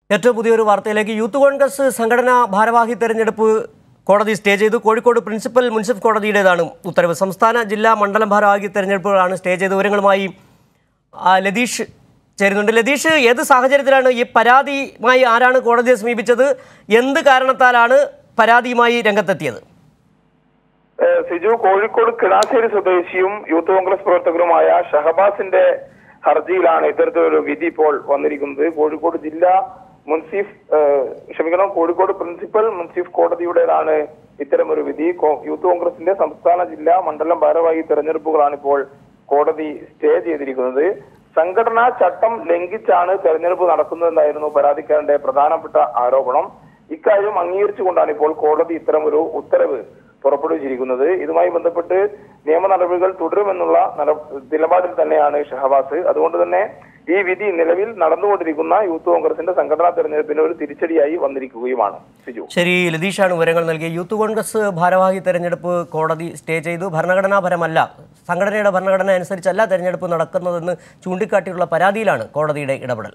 ഏറ്റവും പുതിയൊരു വാർത്തയിലേക്ക് യൂത്ത് കോൺഗ്രസ് സംഘടനാ ഭാരവാഹി തെരഞ്ഞെടുപ്പ് കോടതി സ്റ്റേ ചെയ്തു കോഴിക്കോട് പ്രിൻസിപ്പൽ മുനിസിപ്പൽ കോടതിയുടേതാണ് ഉത്തരവ് സംസ്ഥാന ജില്ലാ മണ്ഡലം ഭാരവാഹി തെരഞ്ഞെടുപ്പുകളാണ് സ്റ്റേ ചെയ്ത വിവരങ്ങളുമായി ആ, ലതീഷ് ചേരുന്നുണ്ട് ലതീഷ് ഏത് സാഹചര്യത്തിലാണ് ഈ പരാതിയുമായി ആരാണ് കോടതിയെ സമീപിച്ചത് എന്ത് കാരണത്താലാണ് പരാതിയുമായി രംഗത്തെത്തിയത് ഏഹ് സിജു കോഴിക്കോട് കിണാശ്ശേരി സ്വദേശിയും യൂത്ത് കോൺഗ്രസ് പ്രവർത്തകരുമായ ഷഹബാസിന്റെ ഹർജിയിലാണ് ഇത്തരത്തിലൊരു വിധി ഇപ്പോൾ വന്നിരിക്കുന്നത് കോഴിക്കോട് ജില്ലാ മുൻസിഫ് ഏഹ് ക്ഷമിക്കണം കോഴിക്കോട് പ്രിൻസിപ്പൽ മുൻസിഫ് കോടതിയുടേതാണ് ഇത്തരമൊരു വിധി കോ- യൂത്ത് കോൺഗ്രസിന്റെ സംസ്ഥാന ജില്ലാ മണ്ഡലം ഭാരവാഹി തെരഞ്ഞെടുപ്പുകളാണ് ഇപ്പോൾ കോടതി സ്റ്റേ ചെയ്തിരിക്കുന്നത് സംഘടനാ ചട്ടം ലംഘിച്ചാണ് തെരഞ്ഞെടുപ്പ് നടക്കുന്നതെന്നായിരുന്നു പരാതിക്കാരന്റെ പ്രധാനപ്പെട്ട ആരോപണം ഇക്കാര്യം അംഗീകരിച്ചുകൊണ്ടാണ് ഇപ്പോൾ കോടതി ഇത്തരമൊരു ഉത്തരവ് പുറപ്പെടുവിച്ചിരിക്കുന്നത് ഇതുമായി ബന്ധപ്പെട്ട് നിയമ നടപടികൾ തുടരുമെന്നുള്ള നട- നിലപാടിൽ തന്നെയാണ് ഷഹബാസ് അതുകൊണ്ട് തന്നെ ഈ വിധി നിലവിൽ നടന്നുകൊണ്ടിരിക്കുന്ന യൂത്ത് കോൺഗ്രസിന്റെ സംഘടനാ തെരഞ്ഞെടുപ്പിന് ഒരു തിരിച്ചടിയായി വന്നിരിക്കുകയുമാണ് സിജു ശരി ലതീഷാണ് വിവരങ്ങൾ നൽകിയ യൂത്ത് കോൺഗ്രസ് ഭാരവാഹി തെരഞ്ഞെടുപ്പ് കോടതി സ്റ്റേ ചെയ്തു ഭരണഘടനാപരമല്ല സംഘടനയുടെ ഭരണഘടന അനുസരിച്ചല്ല തെരഞ്ഞെടുപ്പ് നടക്കുന്നതെന്ന് ചൂണ്ടിക്കാട്ടിയുള്ള പരാതിയിലാണ് കോടതിയുടെ ഇടപെടൽ